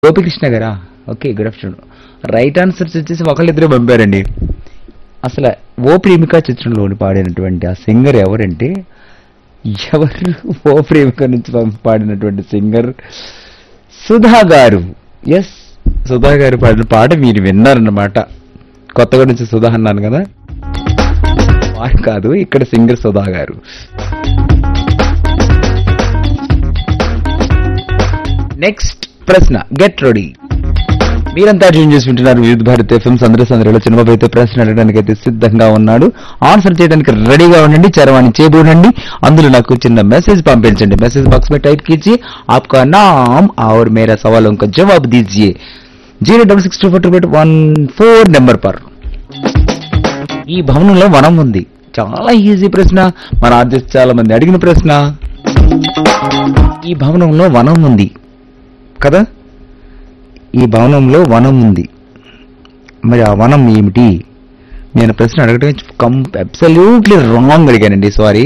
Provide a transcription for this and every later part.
గోపికృష్ణ గారా okay good afternoon right answers వచ్చేసి ఒకళ్ళిద్దరే పంపారండి అసలు ఓ ప్రేమిక చిత్రంలోని పాడినటువంటి ఆ సింగర్ ఎవరంటే ఎవరు ఓ ప్రేమిక నుంచి పం- పాడినటువంటి సింగర్ సుధా గారు ఎస్ సుధా గారు పాడిన పాట మీరు విన్నారన్నమాట కొత్తగా నుంచి సుధా అన్నాను కదా వారు కాదు ఇక్కడ సింగర్ సుధా గారు నెక్స్ట్ ప్రశ్న గెట్ రెడీ మీరంతా ట్యూన్ చేసి వింటున్నారు వివిధ భారత్ ఎఫ్ఎం సందర సందరిలో చిన్నబాబు అయితే ప్రశ్న అడగడానికి అయితే సిద్ధంగా ఉన్నాడు ఆన్సర్ చేయడానికి రెడీగా ఉండండి చరవాణి చేబూడండి అందులో నాకు చిన్న మెసేజ్ పంపించండి మెసేజ్ బాక్స్ में टाइप कीजिए आपका नाम और मेरा सवालों का जवाब दीजिए zero double six two four two one four number పర్ ఈ భవనంలో వనం ఉంది చాలా ఈజీ ప్రశ్న మన ఆర్టిస్ట్ చాలా మంది అడిగిన ప్రశ్న ఈ భవనంలో వనం ఉంది కదా ఈ భవనంలో వనం ఉంది మరి ఆ వనం ఏమిటి నేను ప్రశ్న అడగడం కం అబ్సల్యూట్లీ రాంగ్ అడిగానండి సారీ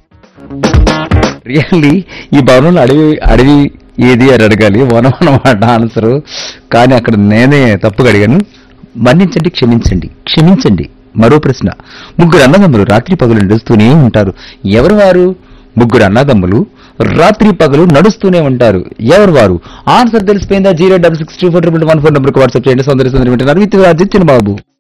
రియల్లీ ఈ భవనంలో అడవి అడవి ఏది అని అడగాలి వనం అన్నమాట ఆన్సర్ కానీ అక్కడ నేనే తప్పుగా అడిగాను మన్నించండి క్షమించండి క్షమించండి మరో ప్రశ్న ముగ్గురు అన్నదమ్ములు రాత్రి పగలు నడుస్తూనే ఉంటారు ఎవరు వారు ముగ్గురు అన్నదమ్ములు రాత్రి పగలు నడుస్తూనే ఉంటారు ఎవరు వారు ఆన్సర్ తెలిసిపోయిందా zero double six two four triple one four నెంబర్కి వాట్సాప్ చేయండి సౌందర్య సుందరి వింటున్నారు విత్ రాజిత్ చిన్నబాబు